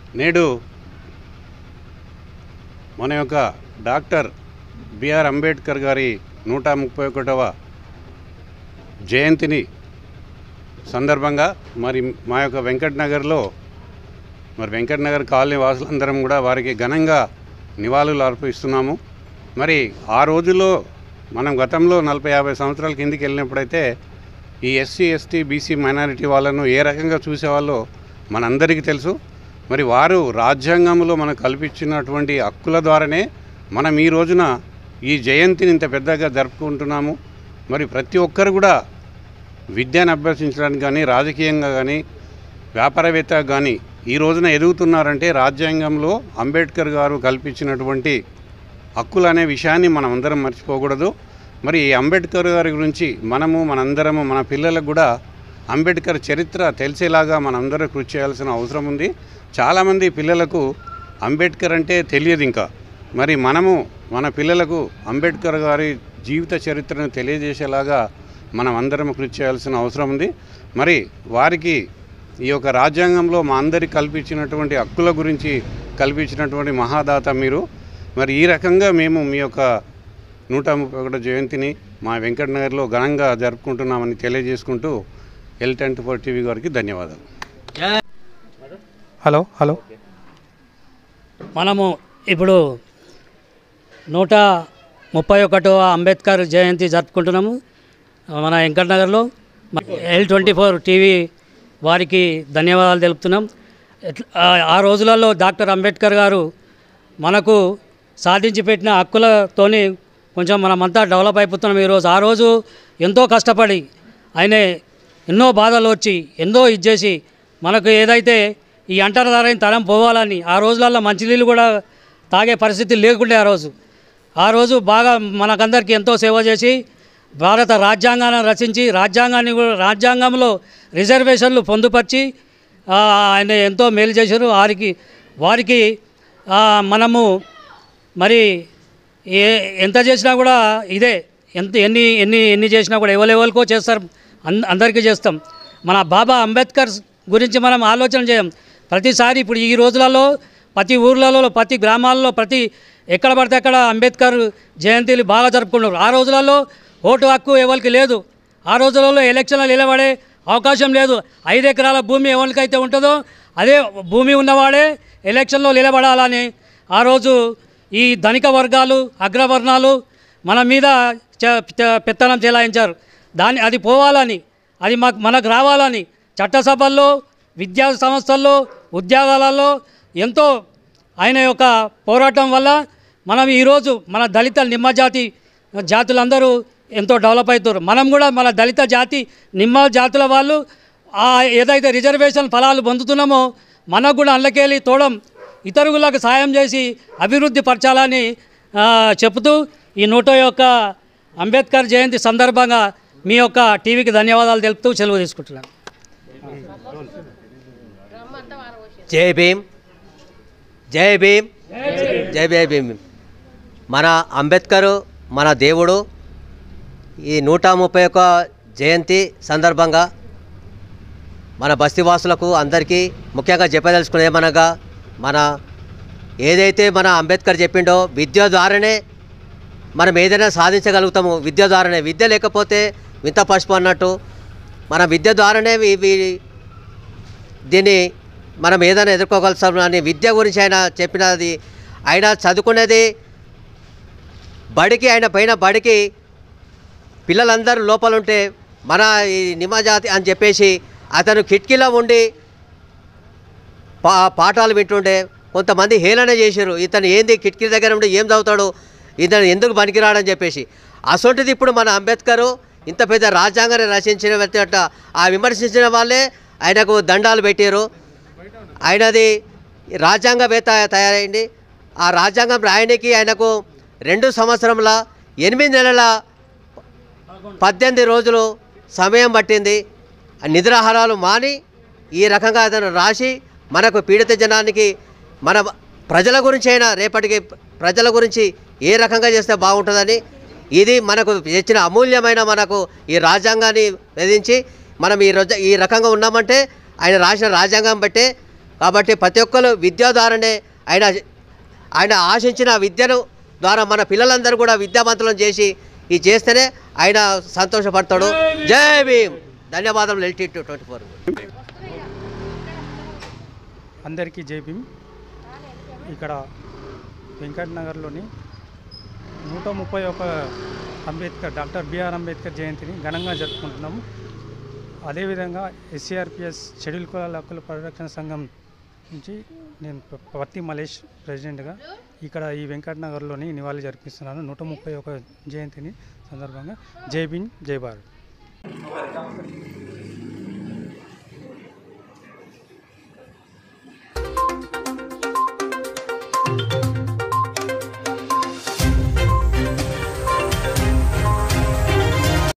నేడు మన యొక్క డాక్టర్ బిఆర్ అంబేద్కర్ గారి నూట ముప్పై ఒకటవ జయంతిని సందర్భంగా మరి మా యొక్క వెంకట్ నగర్లో మరి వెంకట్ నగర్ కాలనీ వాసులందరం కూడా వారికి ఘనంగా నివాళులు అర్పిస్తున్నాము మరి ఆ రోజుల్లో మనం గతంలో నలభై యాభై సంవత్సరాల కిందికి వెళ్ళినప్పుడైతే ఈ ఎస్సీ ఎస్టీ బీసీ మైనారిటీ వాళ్ళను ఏ రకంగా చూసేవాళ్ళో మనందరికీ తెలుసు మరి వారు రాజ్యాంగంలో మనకు కల్పించినటువంటి హక్కుల ద్వారానే మనం ఈ రోజున ఈ జయంతిని ఇంత పెద్దగా జరుపుకుంటున్నాము మరి ప్రతి ఒక్కరు కూడా విద్యను అభ్యసించడానికి కానీ రాజకీయంగా కానీ వ్యాపారవేత్త కానీ ఈ రోజున ఎదుగుతున్నారంటే రాజ్యాంగంలో అంబేద్కర్ గారు కల్పించినటువంటి హక్కులు అనే విషయాన్ని మనం అందరం మర్చిపోకూడదు మరి ఈ అంబేద్కర్ గారి గురించి మనము మనందరము మన పిల్లలకు కూడా అంబేద్కర్ చరిత్ర తెలిసేలాగా మనందరం కృషి చేయాల్సిన అవసరం ఉంది చాలామంది పిల్లలకు అంబేద్కర్ అంటే తెలియదు ఇంకా మరి మనము మన పిల్లలకు అంబేద్కర్ గారి జీవిత చరిత్రను తెలియజేసేలాగా మనం అందరం కృషి చేయాల్సిన అవసరం ఉంది మరి వారికి ఈ యొక్క రాజ్యాంగంలో మా అందరికి కల్పించినటువంటి హక్కుల గురించి కల్పించినటువంటి మహాదాత మీరు మరి ఈ రకంగా మేము మీ యొక్క నూట ముప్పై ఒకటో జయంతిని మా వెంకట నగర్లో ఘనంగా జరుపుకుంటున్నామని తెలియజేసుకుంటూ ఎల్ టెన్ ఫోర్ టీవీ గారికి ధన్యవాదాలు హలో హలో మనము ఇప్పుడు నూట ముప్పై ఒకటవ అంబేద్కర్ జయంతి జరుపుకుంటున్నాము మన వెంకటనగర్లో ఎల్ ట్వంటీ ఫోర్ టీవీ వారికి ధన్యవాదాలు తెలుపుతున్నాం ఎట్ల- ఆ- ఆ రోజులలో డాక్టర్ అంబేద్కర్ గారు మనకు సాధించి పెట్టిన హక్కులతోని కొంచెం మనమంతా డెవలప్ అయిపోతున్నాం ఈరోజు ఆ రోజు ఎంతో కష్టపడి ఆయన ఎన్నో బాధలు వచ్చి ఎంతో ఇచ్చేసి మనకు ఏదైతే ఈ అంటరదారైన తరం పోవాలని ఆ రోజులలో మంచినీళ్ళు కూడా తాగే పరిస్థితి లేకుండే ఆ రోజు ఆ రోజు బాగా మనకందరికీ ఎంతో సేవ చేసి భారత రాజ్యాంగాన్ని రచించి రాజ్యాంగాన్ని కూడా రాజ్యాంగంలో రిజర్వేషన్లు పొందుపరిచి ఆ, ఆయన ఎంతో మేలు చేశారు వారికి వారికి ఆ, మనము మరి ఏ ఎంత చేసినా కూడా ఇదే ఎంత ఎన్ని ఎన్ని ఎన్ని చేసినా కూడా ఎవరెవరికో చేస్తారు అన్ అందరికీ చేస్తాం మన బాబా అంబేద్కర్ గురించి మనం ఆలోచన చేయం ప్రతిసారి ఇప్పుడు ఈ రోజులలో ప్రతి ఊర్లలో ప్రతి గ్రామాల్లో ప్రతి ఎక్కడ పడితే అక్కడ అంబేద్కర్ జయంతిలు బాగా జరుపుకున్నారు ఆ రోజులలో ఓటు హక్కు ఎవరికి లేదు ఆ రోజులలో ఎలక్షన్లు నిలబడే అవకాశం లేదు ఐదు ఎకరాల భూమి ఎవరికైతే ఉంటుందో అదే భూమి ఉన్నవాడే ఎలక్షన్లో నిలబడాలని ఆ రోజు ఈ ధనిక వర్గాలు అగ్రవర్ణాలు మన మీద చ- చ- పెత్తనం చెలాయించారు దాన్ని అది పోవాలని అది మాకు మనకు రావాలని చట్టసభల్లో విద్యా సంస్థల్లో ఉద్యోగాలలో ఎంతో ఆయన యొక్క పోరాటం వల్ల మనం ఈరోజు మన దళిత నిమ్మజాతి జాతులందరూ ఎంతో డెవలప్ అవుతారు మనం కూడా మన దళిత జాతి నిమ్మ జాతుల వాళ్ళు ఆ ఏదైతే రిజర్వేషన్ ఫలాలు పొందుతున్నామో మనకు కూడా అందులోకెళ్ళి తోడం ఇతరులకు సాయం చేసి అభివృద్ధి పరచాలని ఆ, చెబుతూ ఈ నూట యొక్క అంబేద్కర్ జయంతి సందర్భంగా మీ యొక్క టీవీకి ధన్యవాదాలు తెలుపుతూ సెలవు తీసుకుంటున్నాను జై భీమ్ జై భీమ్ జై జై భీమ్ మన అంబేద్కర్ మన దేవుడు ఈ నూట ముప్పై ఒక్క జయంతి సందర్భంగా మన బస్తీవాసులకు అందరికీ ముఖ్యంగా చెప్పదలుచుకునేది ఏమనగా మన ఏదైతే మన అంబేద్కర్ చెప్పిండో విద్య ద్వారానే మనం ఏదైనా సాధించగలుగుతాము విద్య ద్వారానే విద్య లేకపోతే వింత పసుపు అన్నట్టు మన విద్య ద్వారానే వీ- వీ- దీన్ని మనం ఏదైనా ఎదుర్కోగలుగుతాం అని విద్య గురించి ఆయన చెప్పినది ఆయన చదువుకునేది బడికి ఆయన పైన బడికి పిల్లలందరూ లోపల ఉంటే మన ఈ నిమ్మజాతి అని చెప్పేసి అతను కిటికీలో ఉండి పా పాఠాలు వింటుండే కొంతమంది హేళన చేశారు ఇతను ఏంది కిటికీ దగ్గర ఉండి ఏం చదువుతాడు ఇతను ఎందుకు పనికిరాడని చెప్పేసి అసొంటిది ఇప్పుడు మన అంబేద్కరు ఇంత పెద్ద రాజ్యాంగాన్ని రచించిన వ్యక్తి అట్ట ఆ విమర్శించిన వాళ్ళే ఆయనకు దండాలు పెట్టారు ఆయనది రాజ్యాంగవేత్త తయారైంది ఆ రాజ్యాంగం రాయడానికి ఆయనకు రెండు సంవత్సరంల ఎనిమిది నెలల పద్దెనిమిది రోజులు సమయం పట్టింది ఆ నిద్రాహారాలు మాని ఈ రకంగా అతను రాసి మనకు పీడిత జనానికి మన ప్రజల గురించి అయినా రేపటికి ప్రజల గురించి ఏ రకంగా చేస్తే బాగుంటుందని ఇది మనకు తెచ్చిన అమూల్యమైన మనకు ఈ రాజ్యాంగాన్ని విధించి మనం ఈ రోజు ఈ రకంగా ఉన్నామంటే ఆయన రాసిన రాజ్యాంగం బట్టే కాబట్టి ప్రతి ఒక్కరు విద్యాధారనే ఆయన ఆయన ఆశించిన విద్యను ద్వారా మన పిల్లలందరూ కూడా విద్యావంతులను చేసి ఇది చేస్తేనే ఆయన సంతోషపడతాడు జై భీమ్ ధన్యవాదాలు ఎల్టీ ట్వంటీ ఫోర్ అందరికీ జై భీమ్ ఇక్కడ వెంకట్ నగర్లోని నూట ముప్పై ఒక అంబేద్కర్ డాక్టర్ బిఆర్ అంబేద్కర్ జయంతిని ఘనంగా జరుపుకుంటున్నాము అదేవిధంగా ఎస్సీఆర్పిఎస్ షెడ్యూల్ కులాల హక్కుల పరిరక్షణ సంఘం నుంచి నేను ప- పత్తి మలేష్ ప్రెసిడెంట్గా ఇక్కడ ఈ వెంకట్ నగర్లోని నివాళి జరిపిస్తున్నాను నూట ముప్పై ఒక జయంతిని సందర్భంగా జై భీమ్ జై భారత్